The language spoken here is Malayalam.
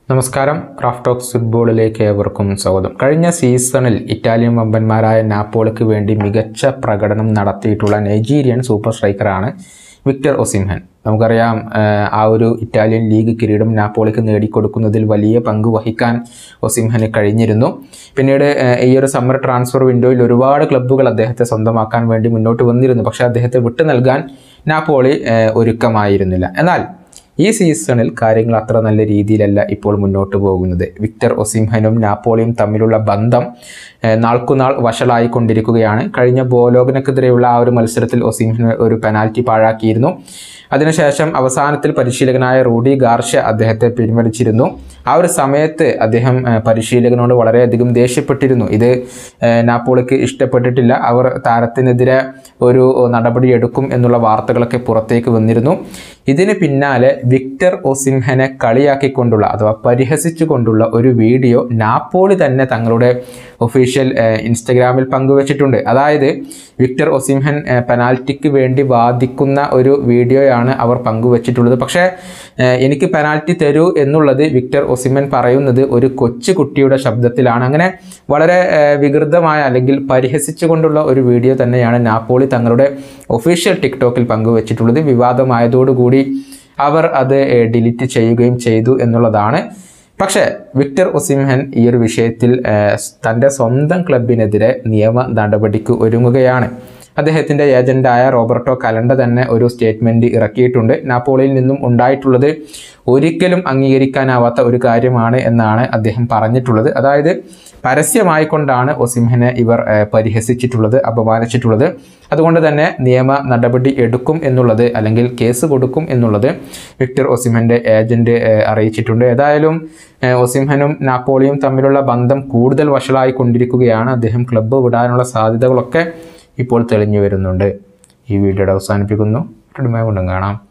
നമസ്കാരം ക്രാഫ്റ്റ് ടോക്സ് ഫുട്ബോളിലേക്ക് ഏവർക്കും സ്വാഗതം കഴിഞ്ഞ സീസണിൽ ഇറ്റാലിയൻ വമ്പന്മാരായ നാപ്പോളിക്ക് വേണ്ടി മികച്ച പ്രകടനം നടത്തിയിട്ടുള്ള നൈജീരിയൻ സൂപ്പർ സ്ട്രൈക്കറാണ് വിക്ടർ ഒസിംഹൻ നമുക്കറിയാം ആഹ്, ആ ഒരു ഇറ്റാലിയൻ ലീഗ് കിരീടം നാപ്പോളിക്ക് നേടിക്കൊടുക്കുന്നതിൽ വലിയ പങ്ക് വഹിക്കാൻ ഒസിംഹന് കഴിഞ്ഞിരുന്നു പിന്നീട് ആഹ്, ഈ ഒരു സമ്മർ ട്രാൻസ്ഫർ വിൻഡോയിൽ ഒരുപാട് ക്ലബ്ബുകൾ അദ്ദേഹത്തെ സ്വന്തമാക്കാൻ വേണ്ടി മുന്നോട്ട് വന്നിരുന്നു പക്ഷേ അദ്ദേഹത്തെ വിട്ടു നൽകാൻ നാപ്പോളി ആഹ്, ഒരുക്കമായിരുന്നില്ല എന്നാൽ ഈ സീസണിൽ കാര്യങ്ങൾ അത്ര നല്ല രീതിയിലല്ല ഇപ്പോൾ മുന്നോട്ട് പോകുന്നത് വിക്ടർ ഒസിംഹനും നാപ്പോളിയും തമ്മിലുള്ള ബന്ധം ഏഹ്, നാൾക്കുനാൾ വഷളായിക്കൊണ്ടിരിക്കുകയാണ് കഴിഞ്ഞ ബോലോഗനക്കെതിരെയുള്ള ആ ഒരു മത്സരത്തിൽ ഒസിംഹൻ ഒരു പെനാൽറ്റി പാഴാക്കിയിരുന്നു അതിനുശേഷം അവസാനത്തിൽ പരിശീലകനായ റൂഡി ഗാർഷ അദ്ദേഹത്തെ പിൻവലിച്ചിരുന്നു ആ ഒരു സമയത്ത് അദ്ദേഹം ഏഹ്, പരിശീലകനോട് വളരെയധികം ദേഷ്യപ്പെട്ടിരുന്നു ഇത് ഏഹ്, നാപ്പോളിക്ക് ഇഷ്ടപ്പെട്ടിട്ടില്ല അവർ താരത്തിനെതിരെ ഒരു നടപടി എടുക്കും എന്നുള്ള വാർത്തകളൊക്കെ പുറത്തേക്ക് വന്നിരുന്നു ഇതിന് പിന്നാലെ വിക്ടർ ഒസിംഹനെ കളിയാക്കിക്കൊണ്ടുള്ള അഥവാ പരിഹസിച്ചുകൊണ്ടുള്ള ഒരു വീഡിയോ നാപ്പോളി തന്നെ തങ്ങളുടെ ഒഫീഷ്യൽ ഏഹ്, ഇൻസ്റ്റഗ്രാമിൽ പങ്കുവച്ചിട്ടുണ്ട് അതായത് വിക്ടർ ഒസിംഹൻ ഏഹ്, പെനാൽറ്റിക്ക് വേണ്ടി വാദിക്കുന്ന ഒരു വീഡിയോയാണ് അവർ പങ്കുവച്ചിട്ടുള്ളത് പക്ഷേ ഏഹ്, എനിക്ക് പെനാൽറ്റി തരൂ എന്നുള്ളത് വിക്ടർ ഒസിമൻ പറയുന്നത് ഒരു കൊച്ചു കുട്ടിയുടെ ശബ്ദത്തിലാണ് അങ്ങനെ വളരെ ഏഹ്, വികൃതമായ അല്ലെങ്കിൽ പരിഹസിച്ചുകൊണ്ടുള്ള ഒരു വീഡിയോ തന്നെയാണ് നാപ്പോളി തങ്ങളുടെ ഒഫീഷ്യൽ ടിക്ടോക്കിൽ പങ്കുവച്ചിട്ടുള്ളത് വിവാദമായതോടുകൂടി അവർ അത് ഡിലീറ്റ് ചെയ്യുകയും ചെയ്തു എന്നുള്ളതാണ് പക്ഷേ വിക്ടർ ഒസിംഹൻ ഈ ഒരു വിഷയത്തിൽ ഏഹ്, തൻ്റെ സ്വന്തം ക്ലബിനെതിരെ നിയമ നടപടിക്ക് ഒരുങ്ങുകയാണ് അദ്ദേഹത്തിൻ്റെ ഏജന്റായ റോബർട്ടോ കലണ്ട തന്നെ ഒരു സ്റ്റേറ്റ്മെന്റ് ഇറക്കിയിട്ടുണ്ട് നാപ്പോളിയിൽ നിന്നും ഉണ്ടായിട്ടുള്ളത് ഒരിക്കലും അംഗീകരിക്കാനാവാത്ത ഒരു കാര്യമാണ് എന്നാണ് അദ്ദേഹം പറഞ്ഞിട്ടുള്ളത് അതായത് പരസ്യമായിക്കൊണ്ടാണ് ഒസിംഹനെ ഇവർ ഏഹ്, പരിഹസിച്ചിട്ടുള്ളത് അപമാനിച്ചിട്ടുള്ളത് അതുകൊണ്ട് തന്നെ നിയമ നടപടി എടുക്കും എന്നുള്ളത് അല്ലെങ്കിൽ കേസ് കൊടുക്കും എന്നുള്ളത് വിക്ടർ ഒസിംഹൻ്റെ ഏജന്റ് ഏഹ്, അറിയിച്ചിട്ടുണ്ട് ഏതായാലും ഏഹ്, ഒസിംഹനും നാപ്പോളിയും തമ്മിലുള്ള ബന്ധം കൂടുതൽ വഷളായി കൊണ്ടിരിക്കുകയാണ് അദ്ദേഹം ക്ലബ്ബ് വിടാനുള്ള സാധ്യതകളൊക്കെ ഇപ്പോൾ തെളിഞ്ഞു വരുന്നുണ്ട് ഈ വീഡിയോയുടെ അവസാനിപ്പിക്കുന്നു വീണ്ടും കാണാം